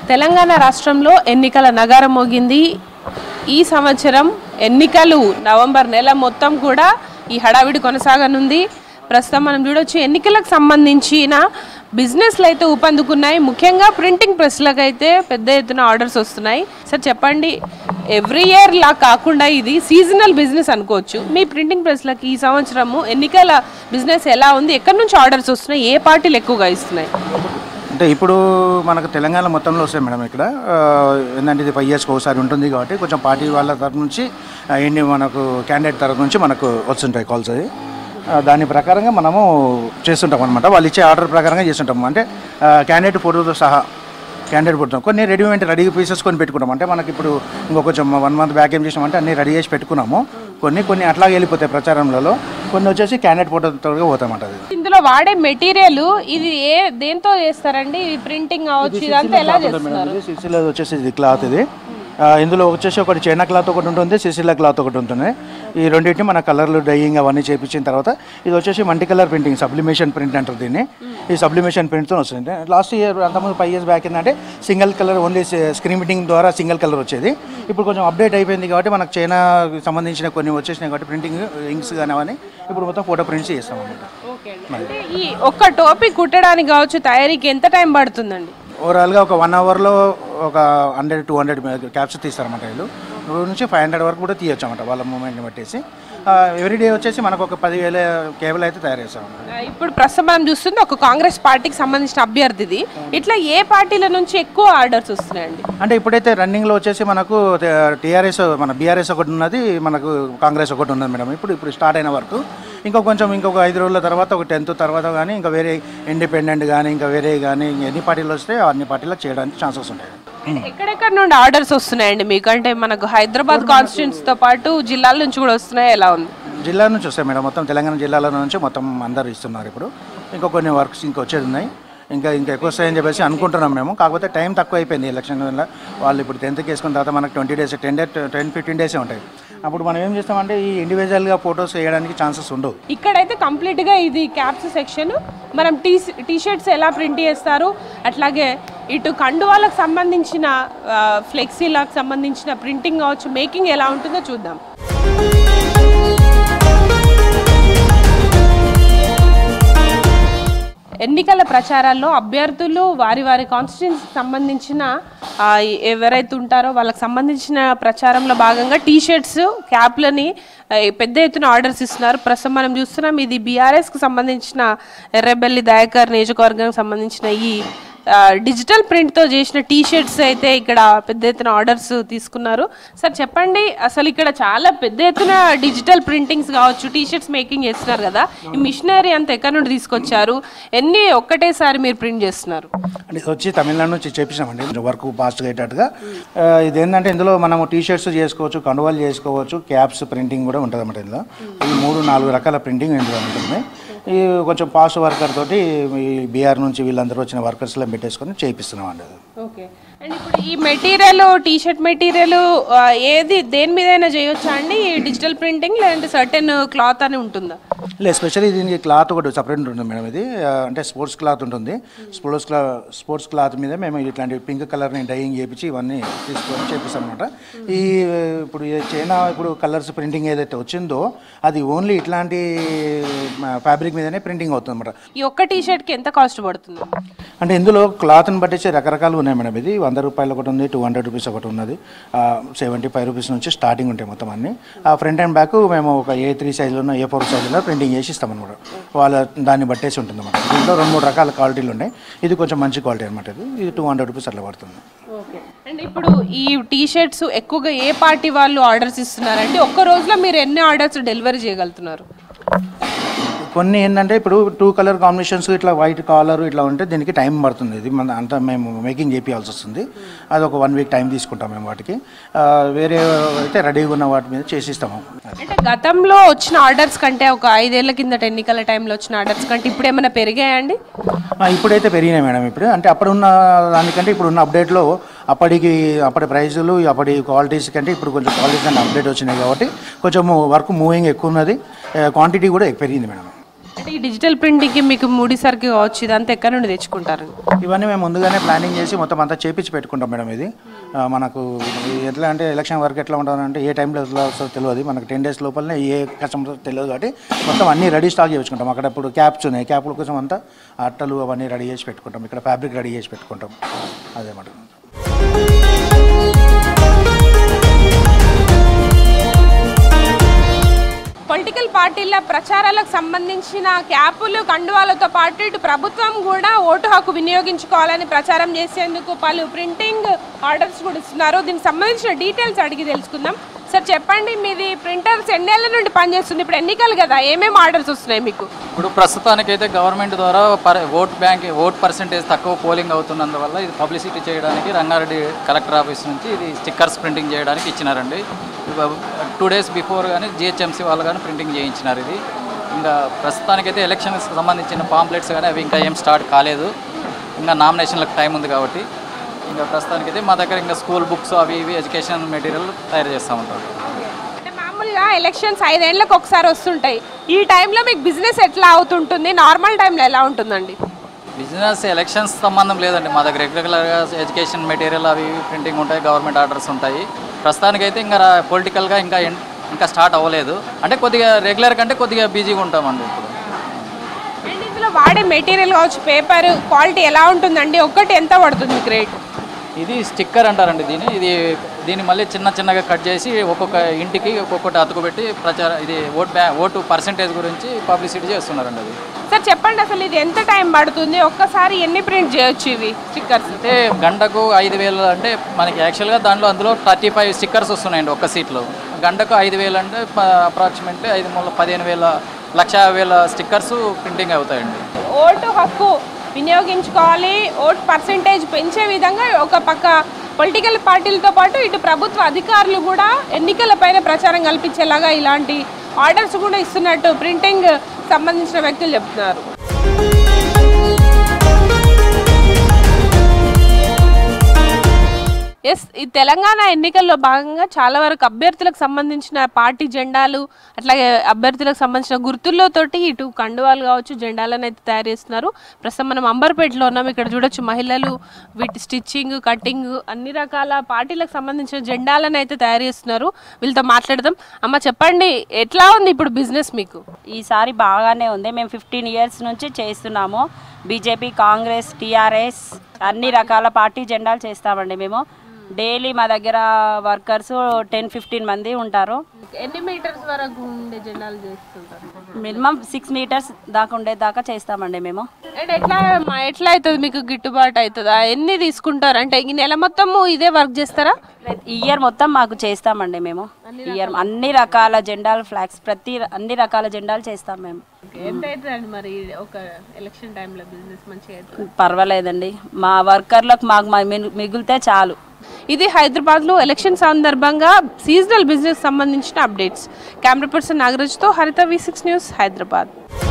తెలంగాణ రాష్ట్రంలో ఎన్నికల నగారం మోగింది ఈ సంవత్సరం ఎన్నికలు నవంబర్ నెల మొత్తం కూడా ఈ హడావిడి కొనసాగనుంది ప్రస్తుతం మనం చూడొచ్చు ఎన్నికలకు సంబంధించిన బిజినెస్లు అయితే ఊపందుకున్నాయి ముఖ్యంగా ప్రింటింగ్ ప్రెస్లకు అయితే పెద్ద ఎత్తున ఆర్డర్స్ వస్తున్నాయి సార్ చెప్పండి ఎవ్రీ ఇయర్ లా కాకుండా ఇది సీజనల్ బిజినెస్ అనుకోవచ్చు మీ ప్రింటింగ్ ప్రెస్లకి ఈ సంవత్సరము ఎన్నికల బిజినెస్ ఎలా ఉంది ఎక్కడి నుంచి ఆర్డర్స్ వస్తున్నాయి ఏ పార్టీలు ఎక్కువగా ఇస్తున్నాయి అంటే ఇప్పుడు మనకు తెలంగాణ మొత్తంలో వస్తాయి మేడం ఇక్కడ ఆ, ఏంటంటే ఇది ఫైవ్ ఇయర్స్కి ఒకసారి ఉంటుంది కాబట్టి కొంచెం పార్టీ వాళ్ళ తరపు నుంచి ఆ, ఎన్ని మనకు క్యాండిడేట్ తరపు నుంచి మనకు వస్తుంటాయి కాల్స్ అది ఆ, దాని ప్రకారంగా మనము చేస్తుంటాం అనమాట వాళ్ళు ఇచ్చే ఆర్డర్ ప్రకారంగా చేస్తుంటాం అంటే క్యాండిడేట్ ఫోటోతో సహా క్యాండిడేట్ ఫోటో కొన్ని రెడీమేడ్ రెడీ పీసెస్ కొని పెట్టుకున్నాం అంటే మనకి ఇప్పుడు ఇంకో కొంచెం వన్ మంత్ బ్యాక్ ఏం చేసామంటే అన్ని రెడీ చేసి పెట్టుకున్నాము కొన్ని కొన్ని అట్లాగే వెళ్ళిపోతాయి ప్రచారంలో కొన్ని వచ్చేసి క్యాండిడేట్ ఫోటోతో పోతామంట అది ఇందులో వాడే మెటీరియల్ ఇది ఏ దేంతో చేస్తారండి ఇది ప్రింటింగ్ అవ్వచ్చు ఇదంతా ఎలా చేస్తున్నారు ఇది సిసిలో వచ్చేసి ఇది క్లాత్ ఇది ఆ, ఇందులో వచ్చేసి ఒకటి చైనా క్లాత్ ఒకటి ఉంటుంది సిసిలా క్లాత్ ఒకటి ఉంటుంది ఈ రెండింటిని మన కలర్లు డైయింగ్ అవన్నీ చేపించిన తర్వాత ఇది వచ్చేసి multi colour printing sublimation print అంటారు దీన్ని ఈ సబ్లిమేషన్ ప్రింట్తో వస్తుంది లాస్ట్ ఇయర్ అంతకుముందు ఫైవ్ ఇయర్స్ బ్యాక్ ఏంటంటే single colour only screen printing ద్వారా సింగిల్ కలర్ వచ్చేది ఇప్పుడు కొంచెం అప్డేట్ అయిపోయింది కాబట్టి మనకు చైనా సంబంధించిన కొన్ని వచ్చేసినాయి కాబట్టి ప్రింటింగ్ ఇంక్స్ కానీ అవన్నీ ఇప్పుడు మొత్తం ఫోటో ప్రింట్స్ చేస్తాం అన్నమాట ఓకే అండి. అంటే ఈ ఒక్క టోపిక్ కుట్టడానికి కావచ్చు తయారీకి ఎంత టైం పడుతుందండి ఓవరాల్గా ఒక వన్ అవర్లో ఒక హండ్రెడ్ టూ హండ్రెడ్ క్యాప్స్ తీస్తారన్నమాట వీళ్ళు రోజు నుంచి ఫైవ్ హండ్రెడ్ వరకు కూడా తీయొచ్చు అన్నమాట వాళ్ళ మూమెంట్ని బట్టేసి ఎవ్రీడే వచ్చేసి మనకు ఒక పదివేల కేబుల్ అయితే తయారు చేస్తాం ఆ, ఇప్పుడు ప్రస్తుతం మనం చూస్తుంది ఒక కాంగ్రెస్ పార్టీకి సంబంధించిన అభ్యర్థిది ఇట్లా ఏ పార్టీల నుంచి ఎక్కువ ఆర్డర్స్ వస్తున్నాయండి అంటే ఇప్పుడైతే రన్నింగ్లో వచ్చేసి మనకు టీఆర్ఎస్ మన బీఆర్ఎస్ ఒకటి ఉన్నది మనకు కాంగ్రెస్ ఒకటి ఉన్నది మేడం ఇప్పుడు ఇప్పుడు స్టార్ట్ అయిన వరకు ఇంకా కొంచెం ఇంకొక ఐదు రోజుల తర్వాత ఒక టెన్త్ తర్వాత కానీ ఇంకా వేరే ఇండిపెండెంట్ కానీ ఇంకా వేరే కానీ ఎన్ని పార్టీలు వస్తే అన్ని పార్టీలకు చేయడానికి ఛాన్సెస్ ఉంటాయి ఎక్కడెక్కడ నుండి ఆర్డర్స్ వస్తున్నాయండి మీకు అంటే మనకు హైదరాబాద్ కాన్స్టిట్యూన్స్ తో పాటు జిల్లాల నుంచి కూడా వస్తున్నాయి ఎలా ఉంది జిల్లా నుంచి వస్తాయి మేడం మొత్తం తెలంగాణ జిల్లాల నుంచి మొత్తం అందరు ఇస్తున్నారు ఇప్పుడు ఇంకా కొన్ని వర్క్స్ ఇంకా వచ్చేది ఉన్నాయి ఇంకా ఇంకా ఎక్కువ వస్తాయని చెప్పేసి అనుకుంటున్నాం మేము కాకపోతే టైం తక్కువ అయిపోయింది ఎలక్షన్ వల్ల వాళ్ళు ఇప్పుడు టెన్త్కి వేసుకున్న తర్వాత మనకు twenty days ten day ten fifteen డేసే ఉంటాయి అప్పుడు మనం ఏం చేస్తామంటే ఈ ఇండివిజువల్గా ఫొటోస్ వేయడానికి ఛాన్సెస్ ఉండవు ఇక్కడైతే కంప్లీట్ గా ఇది క్యాప్స్ సెక్షన్ మనం టీ టీ షర్ట్స్ ఎలా ప్రింట్ చేస్తారు అట్లాగే ఇటు కండువాలకు సంబంధించిన ఫ్లెక్సీలకు సంబంధించిన ప్రింటింగ్ కావచ్చు మేకింగ్ ఎలా ఉంటుందో చూద్దాం ఎన్నికల ప్రచారాల్లో అభ్యర్థులు వారి వారి కాన్స్టిట్యూన్సీకి సంబంధించిన ఆ, ఎవరైతే ఉంటారో వాళ్ళకి సంబంధించిన ప్రచారంలో భాగంగా టీ షర్ట్స్ క్యాప్లని ఆ, పెద్ద ఎత్తున ఆర్డర్స్ ఇస్తున్నారు ప్రస్తుతం మనం చూస్తున్నాం ఇది బీఆర్ఎస్కి సంబంధించిన ఎర్రబెల్లి దయాకర్ నియోజకవర్గానికి సంబంధించిన ఈ ఆ, డిజిటల్ ప్రింట్తో చేసిన టీ షర్ట్స్ అయితే ఇక్కడ పెద్ద ఎత్తున ఆర్డర్స్ తీసుకున్నారు సార్ చెప్పండి అసలు ఇక్కడ చాలా పెద్ద ఎత్తున డిజిటల్ ప్రింటింగ్స్ కావచ్చు టీ షర్ట్స్ మేకింగ్ చేస్తున్నారు కదా ఈ మిషనరీ అంతా ఎక్కడి నుండి తీసుకొచ్చారు ఎన్ని ఒక్కటేసారి మీరు ప్రింట్ చేస్తున్నారు అంటే ఇది వచ్చి తమిళనాడు నుంచి చేపించామండి కొంచెం వర్క్ ఫాస్ట్గా అయ్యేటట్టుగా ఆ, ఇది ఏంటంటే ఇందులో మనము టీ షర్ట్స్ చేసుకోవచ్చు కండువాలు చేసుకోవచ్చు క్యాప్స్ ప్రింటింగ్ కూడా ఉంటుంది అన్నమాట ఇందులో ఈ మూడు నాలుగు రకాల ప్రింటింగ్ ఇందులో ఉంటుంది ఈ కొంచెం ఫాస్ట్ వర్కర్ తోటి ఈ బీఆర్ నుంచి వీళ్ళందరూ వచ్చిన వర్కర్స్లో పెట్టేసుకొని చేపిస్తున్నాం అండి అది ఓకే అండ్ ఇప్పుడు ఈ మెటీరియల్ టీ షర్ట్ మెటీరియల్ ఏది దేని మీదైనా చేయొచ్చా అండి ఈ డిజిటల్ ప్రింటింగ్ లేదంటే సర్టెన్ క్లాత్ అని ఉంటుందా లేదు స్పెషల్లీ దీనికి క్లాత్ ఒకటి సపరేట్ ఉంటుంది మేడం ఇది ఆ, అంటే స్పోర్ట్స్ క్లాత్ ఉంటుంది స్పోర్ట్స్ క్లా స్పోర్ట్స్ క్లాత్ మీద మేము ఇట్లాంటి పింక్ కలర్ని డైయింగ్ చేపించి ఇవన్నీ తీసుకొని చేపిస్తాం అనమాట ఈ ఇప్పుడు ఈ చైనా ఇప్పుడు కలర్స్ ప్రింటింగ్ ఏదైతే వచ్చిందో అది ఓన్లీ ఇట్లాంటి ఫ్యాబ్రిక్ మీదనే ప్రింటింగ్ అవుతుంది అనమాట ఈ ఒక్క టీ షర్ట్కి ఎంత కాస్ట్ పడుతుంది అంటే ఇందులో క్లాత్ని బట్టి రకరకాలు ఉన్నాయి మేడం ఇది వంద రూపాయలు ఒకటి ఉంది టూ హండ్రెడ్ రూపీస్ ఒకటి ఉన్నది సెవెంటీ ఫైవ్ రూపీస్ నుంచి స్టార్టింగ్ ఉంటాయి మొత్తం అన్ని ఆ ఫ్రంట్ అండ్ బ్యాక్ మేము ఒక ఏ త్రీ సైజులో ఏ ఫోర్ సైజులో ప్రింటింగ్ చేసి ఇస్తాం అనమాట వాళ్ళ దాన్ని బట్టేసి ఉంటుంది అనమాట దీంట్లో రెండు మూడు రకాల క్వాలిటీలు ఉన్నాయి ఇది కొంచెం మంచి క్వాలిటీ అనమాట ఇది ఇది టూ హండ్రెడ్ రూపీస్ అట్లా పడుతుంది ఓకే అండ్ ఇప్పుడు ఈ టీ షర్ట్స్ ఎక్కువగా ఏ పార్టీ వాళ్ళు ఆర్డర్స్ ఇస్తున్నారంటే ఒక్క రోజులో మీరు ఎన్ని ఆర్డర్స్ డెలివరీ చేయగలుగుతున్నారు కొన్ని ఏంటంటే ఇప్పుడు టూ కలర్ కాంబినేషన్స్ ఇట్లా వైట్ కాలర్ ఇట్లా ఉంటే దీనికి టైం పడుతుంది ఇది మన అంతా మేము మేకింగ్ చేపియాల్సి వస్తుంది అది ఒక వన్ వీక్ టైం తీసుకుంటాం మేము వాటికి ఆ, వేరే అయితే రెడీగా ఉన్న వాటి మీద చేసిస్తాము అంటే గతంలో వచ్చిన ఆర్డర్స్ కంటే ఒక ఐదేళ్ల కిందట ఎన్నికల టైంలో వచ్చిన ఆర్డర్స్ కంటే ఇప్పుడు ఏమైనా పెరిగాయండి ఆ, ఇప్పుడైతే పెరిగినాయి మేడం ఇప్పుడు అంటే అప్పుడు ఉన్న దానికంటే ఇప్పుడు ఉన్న అప్డేట్లో అప్పటికి అప్పటి ప్రైజులు అప్పటి క్వాలిటీస్ కంటే ఇప్పుడు కొంచెం క్వాలిటీస్ కంటే అప్డేట్ వచ్చినాయి కాబట్టి కొంచెం వర్క్ మూవింగ్ ఎక్కువ ఉన్నది క్వాంటిటీ కూడా పెరిగింది మేడం అంటే ఈ డిజిటల్ ప్రింటింగ్కి మీకు ముడి సరుకు కావచ్చు ఇదంతా ఎక్కడి నుండి తెచ్చుకుంటారు ఇవన్నీ మేము ముందుగానే ప్లానింగ్ చేసి మొత్తం అంతా చేపించి పెట్టుకుంటాం మేడం ఇది ఆ, మనకు ఇది ఎట్లా అంటే ఎలక్షన్ వరకు ఎట్లా ఉంటుందంటే ఏ టైంలో ఎట్లా వస్తుందో తెలియదు మనకు టెన్ డేస్ లోపలనే ఏ కస్టమర్ తెలియదు కాబట్టి మొత్తం అన్ని రెడీ స్టాక్ చేయించుకుంటాం అక్కడ ఇప్పుడు క్యాప్స్ ఉన్నాయి క్యాప్ల కోసం అంతా అట్టలు అవన్నీ రెడీ చేసి పెట్టుకుంటాం ఇక్కడ ఫ్యాబ్రిక్ రెడీ చేసి పెట్టుకుంటాం అదే మాట పొలిటికల్ పార్టీల ప్రచారాలకు సంబంధించిన క్యాపులు కండువాలతో పాటు ఇటు ప్రభుత్వం కూడా ఓటు హక్కు వినియోగించుకోవాలని ప్రచారం చేసేందుకు పలు ప్రింటింగ్ ఆర్డర్స్ కూడా ఇస్తున్నారు దీనికి సంబంధించిన డీటెయిల్స్ అడిగి తెలుసుకుందాం సార్ చెప్పండి మీది ప్రింటర్స్ ఎన్నేళ్ల నుండి పనిచేస్తుంది ఇప్పుడు ఎన్నికలు కదా ఏమేమి ఆర్డర్స్ వస్తున్నాయి మీకు ఇప్పుడు ప్రస్తుతానికైతే గవర్నమెంట్ ద్వారా per vote bank vote percentage తక్కువ పోలింగ్ అవుతున్నందువల్ల ఇది పబ్లిసిటీ చేయడానికి రంగారెడ్డి కలెక్టర్ ఆఫీస్ నుంచి ఇది స్టిక్కర్స్ ప్రింటింగ్ చేయడానికి ఇచ్చినారండి టూ డేస్ బిఫోర్ కానీ జిహెచ్ఎంసీ వాళ్ళు కానీ ప్రింటింగ్ చేయించినారు ఇది ఇంకా ప్రస్తుతానికైతే ఎలక్షన్కి సంబంధించిన పాంప్లెట్స్ కానీ అవి ఇంకా ఏం స్టార్ట్ కాలేదు ఇంకా నామినేషన్లకు టైం ఉంది కాబట్టి ఇంకా ప్రస్తుతానికైతే మా దగ్గర ఇంకా స్కూల్ బుక్స్ అవి ఇవి ఎడ్యుకేషన్ మెటీరియల్ తయారు చేస్తూ ఉంటారు అంటే మామూలుగా ఎలక్షన్స్ ఐదేళ్లకు ఒకసారి వస్తుంటాయి ఈ టైంలో మీకు బిజినెస్ ఎట్లా అవుతుంటుంది నార్మల్ టైంలో ఎలా ఉంటుందండి బిజినెస్ ఎలక్షన్స్ సంబంధం లేదండి మా దగ్గర రెగ్యులర్గా ఎడ్యుకేషన్ మెటీరియల్ అవి ఇవి ప్రింటింగ్ ఉంటాయి గవర్నమెంట్ ఆర్డర్స్ ఉంటాయి ప్రస్తుతానికైతే ఇంకా పొలిటికల్గా ఇంకా ఎన్- ఇంకా స్టార్ట్ అవ్వలేదు అంటే కొద్దిగా రెగ్యులర్ కంటే కొద్దిగా బిజీగా ఉంటామండి ఇప్పుడు అండ్ ఇందులో వాడే మెటీరియల్ కావచ్చు పేపర్ క్వాలిటీ ఎలా ఉంటుందండి ఒక్కటి ఎంత పడుతుంది మీకు రేట్ ఇది స్టిక్కర్ అంటారండి దీన్ని ఇది దీన్ని మళ్ళీ చిన్న చిన్నగా కట్ చేసి ఒక్కొక్క ఇంటికి ఒక్కొక్కటి అతుకుపెట్టి ప్రచార ఇది ఓట్ బ్యా ఓటు పర్సంటేజ్ గురించి పబ్లిసిటీ చేస్తున్నారండి అది సార్ చెప్పండి అసలు ఇది ఎంత టైం పడుతుంది ఒక్కసారి ఎన్ని ప్రింట్ చేయొచ్చు ఇవి స్టిక్కర్స్ అంటే గంటకు ఐదు వేలు అంటే మనకి యాక్చువల్గా దాంట్లో అందులో థర్టీ ఫైవ్ స్టిక్కర్స్ వస్తున్నాయండి ఒక్క సీట్లో గంటకు ఐదు వేలు అంటే అప్రాక్సిమేట్లీ ఐదు మూల పదిహేను వేల లక్ష యాభై వేల స్టిక్కర్స్ ప్రింటింగ్ అవుతాయండి ఓటు హక్కు వినియోగించుకోవాలి ఓట్ పర్సంటేజ్ పెంచే విధంగా ఒక పక్క పొలిటికల్ పార్టీలతో పాటు ఇటు ప్రభుత్వ అధికారులు కూడా ఎన్నికల పైన ప్రచారం కల్పించేలాగా ఇలాంటి ఆర్డర్స్ కూడా ఇస్తున్నట్టు ప్రింటింగ్ సంబంధించిన వ్యక్తులు చెప్తున్నారు ఎస్ ఈ తెలంగాణ ఎన్నికల్లో భాగంగా చాలా వరకు అభ్యర్థులకు సంబంధించిన పార్టీ జెండాలు అట్లాగే అభ్యర్థులకు సంబంధించిన గుర్తులతోటి ఇటు కండువాలు కావచ్చు జెండాలను అయితే తయారు చేస్తున్నారు ప్రస్తుతం మనం అంబర్పేటలో ఉన్నాం ఇక్కడ చూడొచ్చు మహిళలు వీటి స్టిచ్చింగ్ కటింగ్ అన్ని రకాల పార్టీలకు సంబంధించిన జెండాలను అయితే తయారు చేస్తున్నారు వీళ్ళతో మాట్లాడదాం అమ్మ చెప్పండి ఎట్లా ఉంది ఇప్పుడు బిజినెస్ మీకు ఈసారి బాగానే ఉంది మేము ఫిఫ్టీన్ ఇయర్స్ నుంచి చేస్తున్నాము బీజేపీ కాంగ్రెస్ టీఆర్ఎస్ అన్ని రకాల పార్టీ జెండాలు చేస్తామండి మేము డైలీ మా దగ్గర వర్కర్స్ టెన్ ఫిఫ్టీన్ మంది ఉంటారు ఎన్ని మీటర్స్ వరకు ఉండే జెండాలు చేస్తుంటారు మినిమం సిక్స్ మీటర్స్ దాకా ఉండే దాకా చేస్తామండి మేము అండ్ ఎట్లా మా- ఎట్లా అవుతుంది మీకు గిట్టుబాటు అవుతుందా ఎన్ని తీసుకుంటారు అంటే ఈ నెల మొత్తము ఇదే వర్క్ చేస్తారా ఇయర్ మొత్తం మాకు చేస్తామండి మేము ఇయర్ అన్ని రకాల జెండాలు ఫ్లాగ్స్ ప్రతి అన్ని రకాల జెండాలు చేస్తాం మేము ఎంత అవుతుందండి మరి ఒక ఎలక్షన్ టైంలో బిజినెస్ మంచిగా అవుతుంది పర్వాలేదండి మా వర్కర్లకు మాకు మ- మిగు- మిగిలితే చాలు ఇది హైదరాబాద్లో ఎలక్షన్ సందర్భంగా సీజనల్ బిజినెస్ సంబంధించిన అప్డేట్స్ కెమెరా పర్సన్ నాగరాజ్తో Haritha V six news Hyderabad